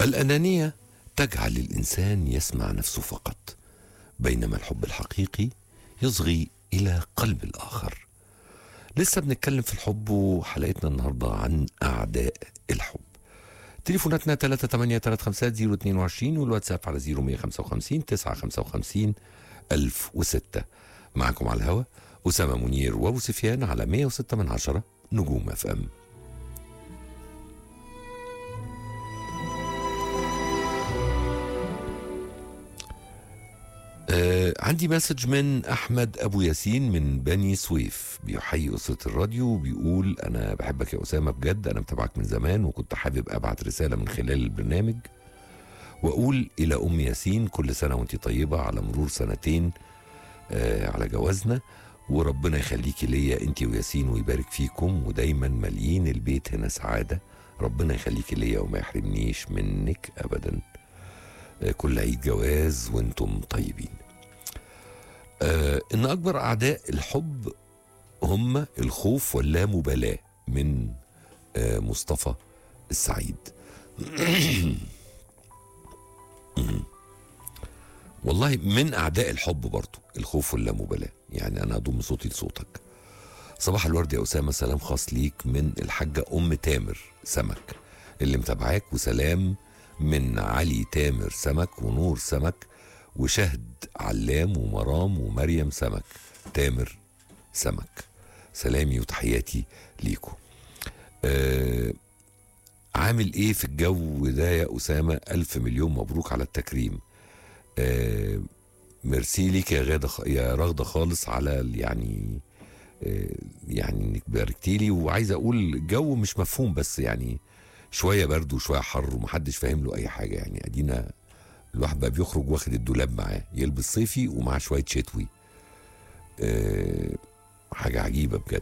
الأنانية تجعل الإنسان يسمع نفسه فقط بينما الحب الحقيقي يصغي إلى قلب الآخر لسه بنتكلم في الحب وحلقتنا النهاردة عن أعداء الحب تليفوناتنا 3835022 والواتساب على 0155 955 1006 معكم على الهوا أسامة منير وأبو سفيان على 106 من عشرة نجوم اف ام آه عندي مسج من احمد ابو ياسين من بني سويف بيحيي اسره الراديو وبيقول انا بحبك يا اسامه بجد انا متابعك من زمان وكنت حابب ابعت رساله من خلال البرنامج واقول الى ام ياسين كل سنه وانت طيبه على مرور سنتين آه على جوازنا وربنا يخليكي ليا انت وياسين ويبارك فيكم ودايما مليين البيت هنا سعاده ربنا يخليكي ليا وما يحرمنيش منك ابدا آه، كل عيد جواز وانتم طيبين آه ان اكبر اعداء الحب هم الخوف واللامبالاه من آه مصطفى السعيد والله من اعداء الحب برضو الخوف واللامبالاه يعني انا اضم صوتي لصوتك صباح الورد يا اسامه سلام خاص ليك من الحاجه ام تامر سمك اللي متابعاك وسلام من علي تامر سمك ونور سمك وشهد علام ومرام ومريم سمك تامر سمك سلامي وتحياتي ليكم آه عامل ايه في الجو ده يا اسامه الف مليون مبروك على التكريم آه ميرسي ليك يا غاده خ- يا رغده خالص على ال- يعني آه يعني انك باركتي لي وعايز اقول الجو مش مفهوم بس يعني شويه برد وشويه حر ومحدش فاهم له اي حاجه يعني ادينا الواحد بقى بيخرج واخد الدولاب معاه يلبس صيفي ومعاه شويه شتوي أه حاجه عجيبه بجد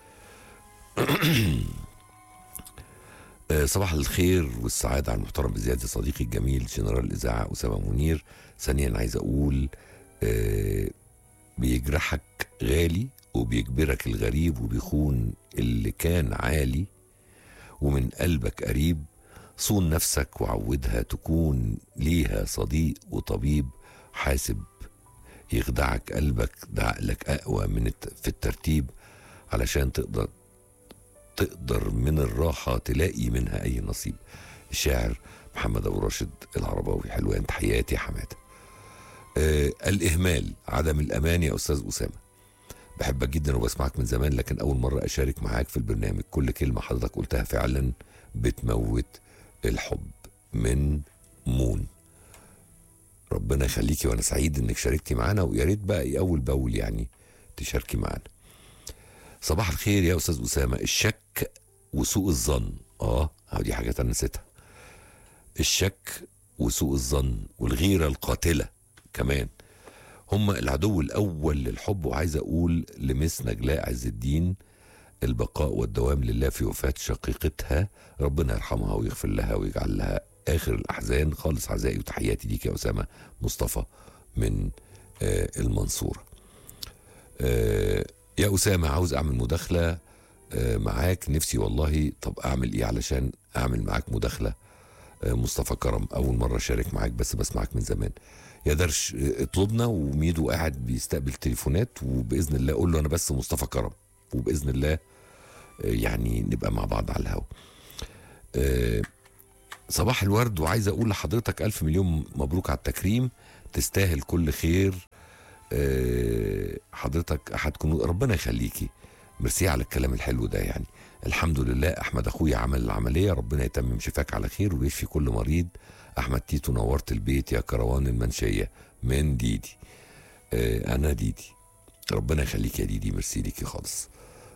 أه صباح الخير والسعاده على المحترم بزياده صديقي الجميل جنرال الاذاعه اسامه منير ثانيا عايز اقول أه بيجرحك غالي وبيجبرك الغريب وبيخون اللي كان عالي ومن قلبك قريب صون نفسك وعودها تكون ليها صديق وطبيب حاسب يخدعك قلبك ده عقلك اقوى من الت- في الترتيب علشان تقدر تقدر من الراحة تلاقي منها أي نصيب الشاعر محمد أبو راشد العرباوي حلوان تحياتي يا حمادة آه الإهمال عدم الأمان يا أستاذ أسامة بحبك جدا وبسمعك من زمان لكن أول مرة أشارك معاك في البرنامج كل كلمة حضرتك قلتها فعلا بتموت الحب من مون ربنا يخليكي وانا سعيد انك شاركتي معانا ويا ريت بقى اول باول يعني تشاركي معانا صباح الخير يا استاذ اسامه الشك وسوء الظن اه أهو دي حاجات انا نسيتها الشك وسوء الظن والغيره القاتله كمان هم العدو الاول للحب وعايز اقول لمس نجلاء عز الدين البقاء والدوام لله في وفاة شقيقتها ربنا يرحمها ويغفر لها ويجعل لها آخر الأحزان خالص عزائي وتحياتي ليك يا أسامة مصطفى من آه المنصورة آه يا أسامة عاوز أعمل مداخلة آه معاك نفسي والله طب أعمل إيه علشان أعمل معاك مداخلة آه مصطفى كرم أول مرة أشارك معاك بس بسمعك من زمان يا درش آه، اطلبنا وميدو قاعد بيستقبل تليفونات وبإذن الله قول له أنا بس مصطفى كرم وبإذن الله يعني نبقى مع بعض على الهوا آه، صباح الورد وعايز اقول لحضرتك الف مليون مبروك على التكريم تستاهل كل خير آه، حضرتك احد كنوز ربنا يخليكي ميرسي على الكلام الحلو ده يعني الحمد لله احمد اخويا عمل العمليه ربنا يتمم شفاك على خير ويشفي كل مريض احمد تيتو نورت البيت يا كروان المنشيه من ديدي آه، انا ديدي ربنا يخليك يا ديدي ميرسي ليكي خالص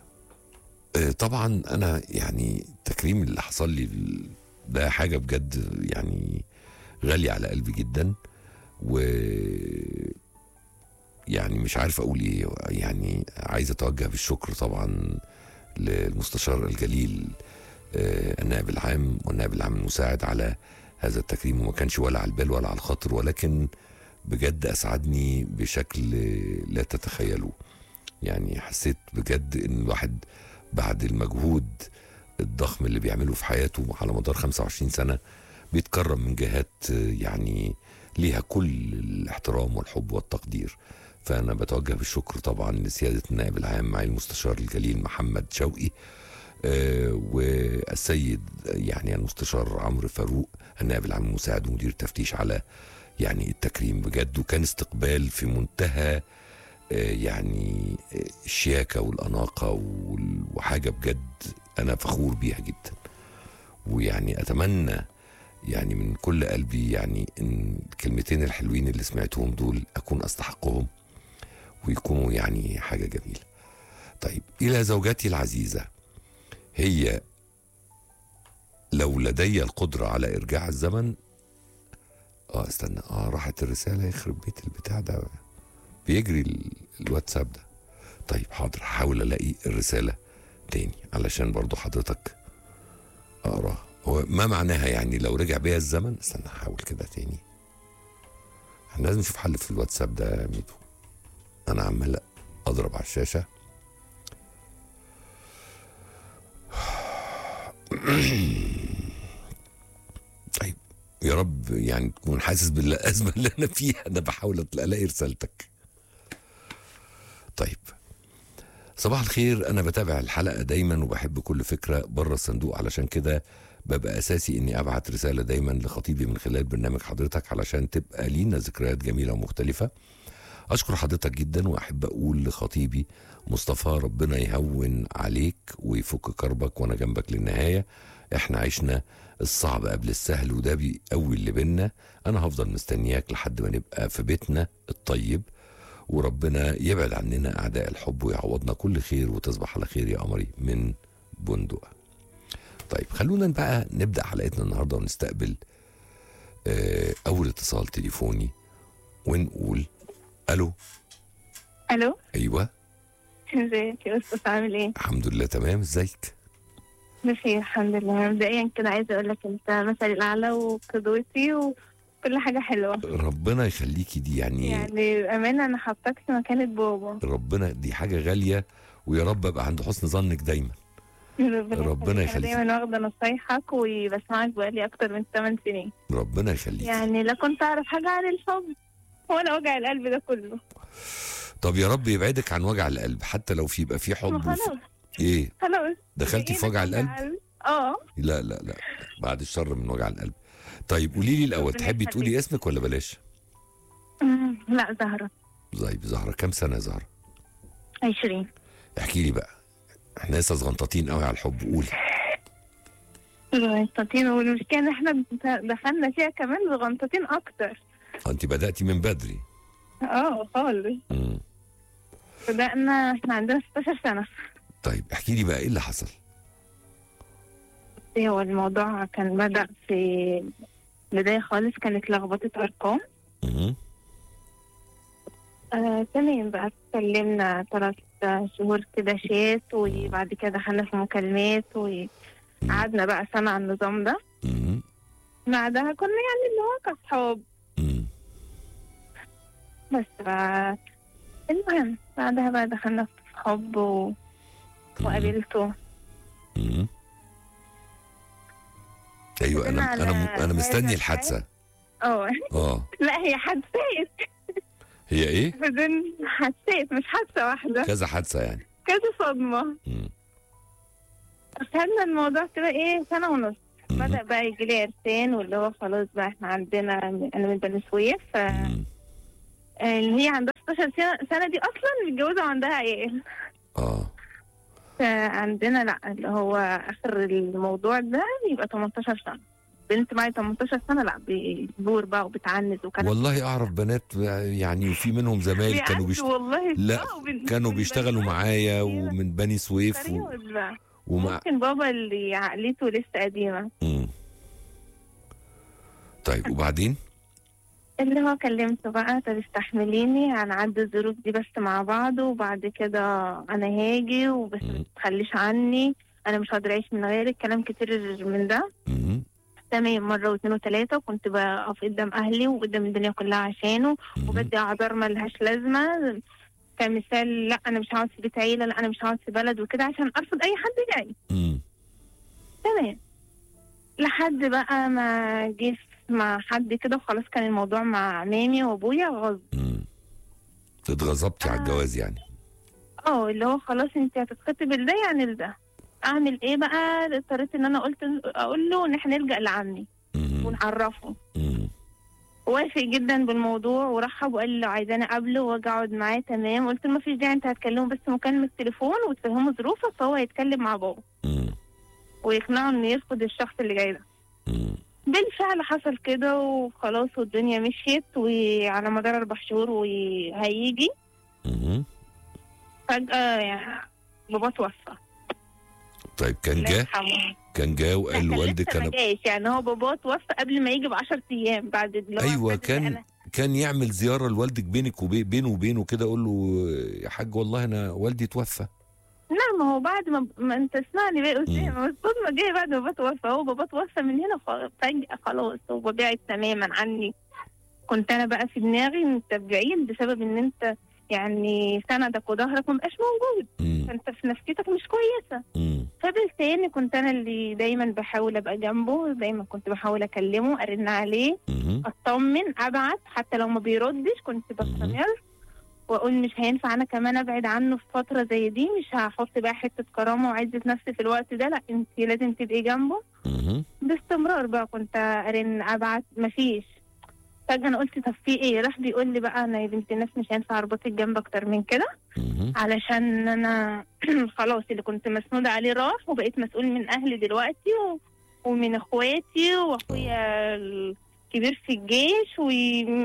آه، طبعا انا يعني التكريم اللي حصل لي ال- ده حاجه بجد يعني غاليه على قلبي جدا و يعني مش عارف اقول ايه يعني عايز اتوجه بالشكر طبعا للمستشار الجليل آه، النائب العام والنائب العام المساعد على هذا التكريم وما كانش ولا على البال ولا على الخاطر ولكن بجد اسعدني بشكل لا تتخيلوه يعني حسيت بجد ان الواحد بعد المجهود الضخم اللي بيعمله في حياته على مدار 25 سنه بيتكرم من جهات آه، يعني ليها كل الاحترام والحب والتقدير فأنا بتوجه بالشكر طبعا لسيادة النائب العام معي المستشار الجليل محمد شوقي آه، والسيد يعني المستشار عمرو فاروق النائب العام المساعد ومدير التفتيش على يعني التكريم بجد وكان استقبال في منتهى آه، يعني آه، الشياكة والأناقة وال- وحاجة بجد أنا فخور بيها جدا ويعني أتمنى يعني من كل قلبي يعني إن الكلمتين الحلوين اللي سمعتهم دول أكون أستحقهم ويكونوا يعني حاجة جميلة طيب إلى زوجتي العزيزة هي لو لدي القدرة على إرجاع الزمن اه استنى اه راحت الرسالة يخرب بيت البتاع ده بيجري ال- الواتساب ده طيب حاضر هحاول الاقي الرسالة تاني علشان برضو حضرتك اقراها هو ما معناها يعني لو رجع بيا الزمن استنى احاول كده تاني احنا لازم نشوف حل في الواتساب ده يا ميدو انا عمال اضرب على الشاشة طيب يا رب يعني تكون حاسس بالأزمة اللي أنا فيها أنا بحاول أطلع- ألاقي رسالتك طيب صباح الخير أنا بتابع الحلقة دايما وبحب كل فكرة بره الصندوق علشان كده ببقى أساسي إني أبعت رسالة دايما لخطيبي من خلال برنامج حضرتك علشان تبقى لينا ذكريات جميلة ومختلفة أشكر حضرتك جدا وأحب أقول لخطيبي مصطفى ربنا يهون عليك ويفك كربك وأنا جنبك للنهاية إحنا عشنا الصعب قبل السهل وده بيقوي اللي بينا أنا هفضل مستنياك لحد ما نبقى في بيتنا الطيب وربنا يبعد عننا أعداء الحب ويعوضنا كل خير وتصبح على خير يا قمري من بندق طيب خلونا بقى نبدأ حلقتنا النهاردة ونستقبل آه، أول اتصال تليفوني ونقول ألو الو أيوه ازيك يا استاذ عامل ايه؟ الحمد لله تمام ازيك بخير الحمد لله مبدئيا كده عايزه اقول لك انت مثلي الاعلى وقدوتي وكل حاجه حلوه ربنا يخليكي دي يعني, يعني يعني بامانه انا حطاك في مكانه بابا ربنا دي حاجة غالية ويا رب ابقى عند حسن ظنك دايما ربنا يخليك. يخليك. انا دايما واخده نصايحك وبسمعك بقالي اكتر من 8 سنين ربنا يخليك يعني لا كنت اعرف حاجه عن الحب ولا وجع القلب ده كله طب يا رب يبعدك عن وجع القلب حتى لو في يبقى في ما حب وفي... خلاص ايه خلاص دخلتي في وجع القلب اه لا لا لا بعد الشر من وجع القلب طيب قولي لي الاول ربنا تحبي يخليك. تقولي اسمك ولا بلاش أمم، لا زهره طيب زهرة كام سنة يا زهرة 20 احكي لي بقى احنا لسه صغنطاطين قوي على الحب قولي صغنطتين والمشكلة ان احنا دخلنا فيها كمان صغنطتين اكتر آه، انت بدأتي من بدري اه خالص مم. بدأنا احنا عندنا 16 سنة طيب احكي لي بقى ايه اللي حصل هو الموضوع كان بدأ في بداية خالص كانت لخبطة أرقام مم. آه تمام بقى اتكلمنا ثلاث شهور كده شات وبعد كده دخلنا في مكالمات وقعدنا بقى سنة على النظام ده مم. بعدها كنا يعني اللي هو كأصحاب مم. بس بقى المهم بعدها بقى دخلنا في حب و... وقابلته مم. ايوه انا على انا انا مستني هذا الحادثه اه اه لا هي حادثات هي ايه بدون حادثات مش حادثة واحدة كذا حادثه يعني كذا صدمة مم. خدنا الموضوع كده ايه سنة ونص مم. بدأ بقى يجي لي عرسان واللي هو خلاص بقى احنا عندنا انا من بني سويف ف مم. اللي هي عندها 16 سنة, سنة دي اصلا متجوزة وعندها عيال اه فعندنا لا اللي هو اخر الموضوع ده يبقى 18 سنة بنت معايا 18 سنة لا بتبور بقى وبتعنز وكلام والله اعرف بنات يعني وفي منهم زمايل كانوا بيعدوا بيشت... والله لا، آه، وبن- كانوا من بيشتغلوا بني معايا سويف. ومن بني سويف و... فريود بقى ومع ممكن بابا اللي عقليته لسه قديمة مم. طيب وبعدين اللي هو كلمته بقى طب استحمليني هنعدي الظروف دي بس مع بعض وبعد كده انا هاجي وبس مم. ما تتخليش عني انا مش هقدر اعيش من غيرك كلام كتير من ده مم. تمام مرة واثنين وثلاثة وكنت بقف قدام أهلي وقدام الدنيا كلها عشانه مم. وبدي أعذار ملهاش لازمة كمثال لا أنا مش هقعد في بيت عيلة لا أنا مش هقعد في بلد وكده عشان أرفض أي حد جاي مم. تمام لحد بقى ما جه مع حد كده وخلاص كان الموضوع مع مامي وابويا غصب مم. اتغضبتي على آه. الجواز يعني اه اللي هو خلاص انت هتتخطب لده يعني لده اعمل ايه بقى اضطريت ان انا قلت اقول له ان احنا نلجا لعمي مم. ونعرفه مم. وافق جدا بالموضوع ورحب وقال لي لو عايزاني اقابله واجي اقعد معاه تمام قلت له ما فيش داعي انت هتكلمه بس مكالمه تليفون وتفهمه ظروفك فهو هيتكلم مع بابا مم. ويقنعه انه يرفض الشخص اللي جاي ده مم. بالفعل حصل كده وخلاص والدنيا مشيت وعلى مدار اربع شهور وهيجي مم. فجاه يعني بابا توفى طيب كان الله جه يرحمه. كان جه لا، وقال كان لوالدك لسه ما انا جاش يعني هو بابا توفى قبل ما يجي ب 10 ايام بعد اللي هو ايوه بعد اللي كان أنا- كان يعمل زياره لوالدك بينك وبينه وبينه كده اقول له يا حاج والله انا والدي توفى لا ما هو بعد ما, ما انت اسمعني بقى مم. اسامه الصدمه جايه بعد ما بابا توفى هو بابا توفى من هنا ف- فجاه خلاص هو بعد تماما عني كنت انا بقى في دماغي انت بعيد بسبب ان انت يعني سندك وظهرك ما بقاش موجود مم. فانت في نفسيتك مش كويسه مم. فبالتالي كنت انا اللي دايما بحاول ابقى جنبه دايما كنت بحاول اكلمه ارن عليه مم. اطمن ابعت حتى لو ما بيردش كنت بستمر واقول مش هينفع انا كمان ابعد عنه في فتره زي دي مش هحط بقى حته كرامه وعزه نفسي في الوقت ده لا انت لازم تبقي جنبه مم. باستمرار بقى كنت ارن ابعت مفيش فجاه انا قلت طب في ايه راح بيقول لي بقى انا يا بنت الناس مش هينفع اربطك جنب اكتر من كده مم. علشان انا خلاص اللي كنت مسنودة عليه راح وبقيت مسؤول من اهلي دلوقتي و... ومن اخواتي واخويا الكبير في الجيش و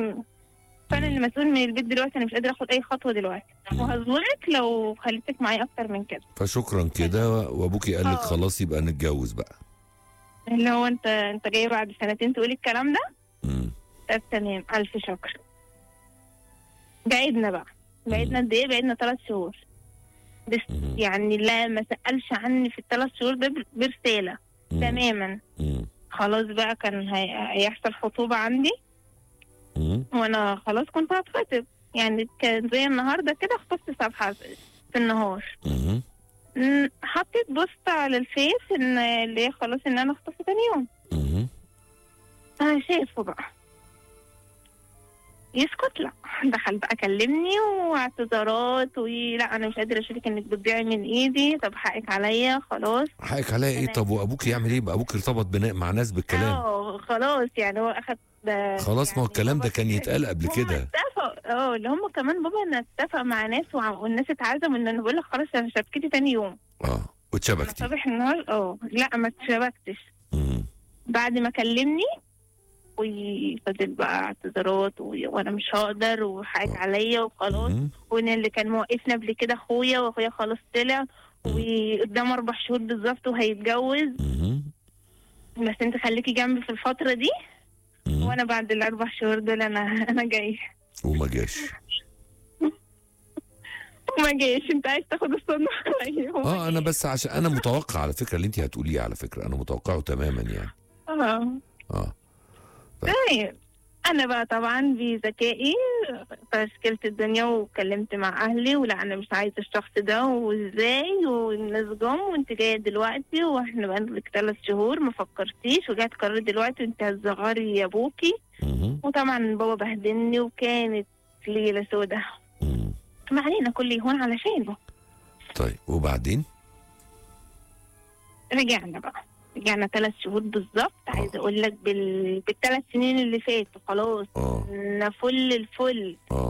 فانا اللي مسؤول من البيت دلوقتي انا مش قادره اخد اي خطوه دلوقتي وهظلمك لو خليتك معايا اكتر من كده فشكرا كده وابوكي قال لك آه. خلاص يبقى نتجوز بقى اللي هو انت انت جاي بعد سنتين تقولي الكلام ده مم. طب تمام الف شكر بعدنا بقى بعدنا قد ايه بعدنا ثلاث شهور بس مم. يعني لا ما سالش عني في الثلاث شهور ده برساله مم. تماما مم. خلاص بقى كان هي- هيحصل خطوبة عندي مم. وانا خلاص كنت هتخطب يعني كان زي النهارده كده خطبت صفحة في النهار مم. م، حطيت بوست على الفيس ان اللي هي خلاص ان انا خطبت تاني يوم مم. انا شايفه بقى يسكت لا دخل بقى كلمني واعتذارات ولا انا مش قادره اشوفك انك بتضيعي من ايدي طب حقك عليا خلاص حقك عليا ايه تمام. طب وابوك يعمل ايه بقى ابوك ارتبط بنا- مع ناس بالكلام اه خلاص يعني هو اخد ده خلاص ما هو يعني الكلام ده بابا كان يتقال قبل هم كده اتفق اه اللي هم كمان بابا انا اتفق مع ناس وع- والناس اتعزموا ان انا بقول لك خلاص انا شبكتي تاني يوم اه واتشبكتي صباح النهار اه لا ما اتشبكتش مم. بعد ما كلمني وفضل بقى اعتذارات و... وانا مش هقدر وحقك عليا وخلاص مم. وان اللي كان موقفنا قبل كده اخويا واخويا خلاص طلع وقدام اربع شهور بالظبط وهيتجوز مم. بس انت خليكي جنبي في الفتره دي مم. وانا بعد الاربع شهور دول انا انا جاي وما جاش ما جايش انت عايز تاخد الصدمه عليا هو اه ما انا جاش. بس عشان انا متوقع على فكره اللي انت هتقوليه على فكره انا متوقعه تماما يعني اه اه طيب انا بقى طبعا بذكائي فشكلت الدنيا وكلمت مع اهلي ولا انا مش عايزه الشخص ده وازاي والناس جم وانت جايه دلوقتي واحنا بقى لك ثلاث شهور ما فكرتيش وجايه تقرري دلوقتي وانت هتزغري يا ابوكي مم. وطبعا بابا بهدلني وكانت ليله سودة مم. ما علينا كل يهون علشانه طيب وبعدين رجعنا بقى رجعنا ثلاث شهور بالظبط عايزه اقول لك بال... بالثلاث سنين اللي فاتوا خلاص اه كنا فل الفل اه